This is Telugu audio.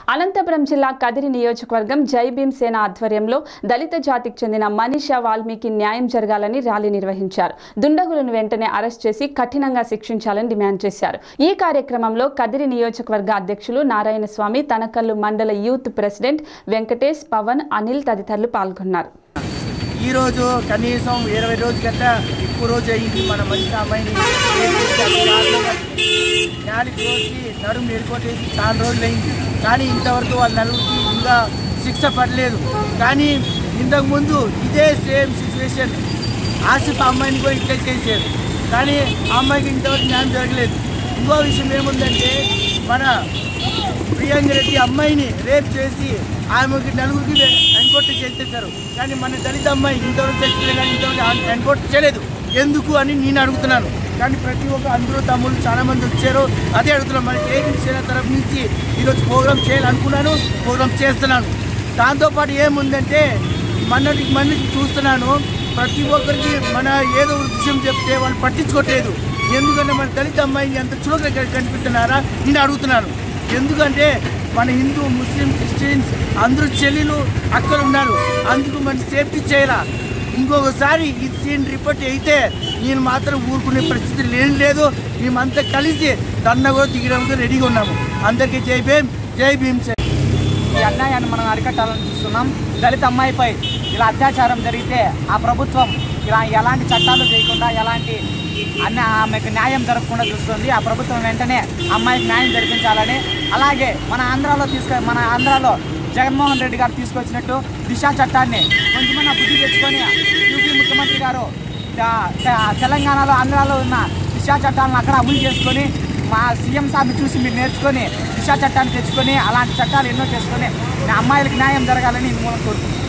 అనంతపురం జిల్లా కదిరి నియోజకవర్గం జై భీమ్ సేన ఆధ్వర్యంలో దళిత జాతికి చెందిన మనీషా వాల్మీకి న్యాయం జరగాలని ర్యాలీ నిర్వహించారు దుండగులను వెంటనే అరెస్ట్ చేసి కఠినంగా శిక్షించాలని డిమాండ్ చేశారు ఈ కార్యక్రమంలో కదిరి నియోజకవర్గ అధ్యక్షులు నారాయణ స్వామి తనకల్లు మండల యూత్ ప్రెసిడెంట్ వెంకటేష్ పవన్ అనిల్ తదితరులు పాల్గొన్నారు ఈరోజు కనీసం ఇరవై రోజుల కంటే ఎక్కువ రోజు అయింది మన మంచి అమ్మాయిని న్యాలి కోసి నడుము ఎరుకొట్టేసి చాలా రోజులు అయింది కానీ ఇంతవరకు వాళ్ళ నలుగురికి ఇంకా శిక్ష పడలేదు కానీ ఇంతకు ముందు ఇదే సేమ్ సిచ్యువేషన్ ఆసిఫ్ అమ్మాయిని కూడా ఇట్లే చేశారు కానీ ఆ అమ్మాయికి ఇంతవరకు న్యాయం జరగలేదు ఇంకో విషయం ఏముందంటే మన ప్రియాంక రెడ్డి అమ్మాయిని రేప్ చేసి ఆమెకి నలుగురికి ఎన్కౌంటర్ చేసేసారు కానీ మన దళిత అమ్మాయి ఇంతవరకు చచ్చిపోయింది కానీ ఇంతవరకు ఎన్కౌంటర్ చేయలేదు ఎందుకు అని నేను అడుగుతున్నాను కానీ ప్రతి ఒక్క అందరూ తమ్ముళ్ళు చాలా మంది వచ్చారు అదే అడుగుతున్నాను మన ఏజెన్సీ సేన తరఫు నుంచి ఈరోజు ప్రోగ్రామ్ చేయాలనుకున్నాను ప్రోగ్రామ్ చేస్తున్నాను దాంతోపాటు ఏముందంటే మనకి మనకి చూస్తున్నాను ప్రతి ఒక్కరికి మన ఏదో ఒక విషయం చెప్తే వాళ్ళు పట్టించుకోవట్లేదు ఎందుకంటే మన దళిత అమ్మాయిని అంత చులకగా కనిపిస్తున్నారా నేను అడుగుతున్నాను ఎందుకంటే మన హిందూ ముస్లిం క్రిస్టియన్స్ అందరూ చెల్లెలు అక్కలు ఉన్నారు అందుకు మన సేఫ్టీ చేయాలా ఇంకొకసారి ఈ సీన్ రిపోర్ట్ అయితే నేను మాత్రం ఊరుకునే పరిస్థితి లేని లేదు మేమంతా కలిసి దండ కూడా దిగడానికి రెడీగా ఉన్నాము అందరికీ జై భీమ్ జై భీమ్ సార్ ఈ అన్యాయాన్ని మనం అరికట్టాలని చూస్తున్నాం దళిత అమ్మాయిపై ఇలా అత్యాచారం జరిగితే ఆ ప్రభుత్వం ఇలా ఎలాంటి చట్టాలు చేయకుండా ఎలాంటి అన్న ఆమెకు న్యాయం జరగకుండా చూస్తుంది ఆ ప్రభుత్వం వెంటనే అమ్మాయికి న్యాయం జరిపించాలని అలాగే మన ఆంధ్రాలో తీసుకు మన ఆంధ్రాలో జగన్మోహన్ రెడ్డి గారు తీసుకొచ్చినట్టు దిశా చట్టాన్ని కొంచెమన్నా బుద్ధి తెచ్చుకొని యూపీ ముఖ్యమంత్రి గారు త- త- తెలంగాణలో ఆంధ్రాలో ఉన్న దిశా చట్టాలను అక్కడ అమలు చేసుకొని మా సీఎం సార్ని చూసి మీరు నేర్చుకొని దిశా చట్టాన్ని తెచ్చుకొని అలాంటి చట్టాలు ఎన్నో చేసుకొని నా అమ్మాయిలకు న్యాయం జరగాలని మూలం కోరుకుంటున్నాను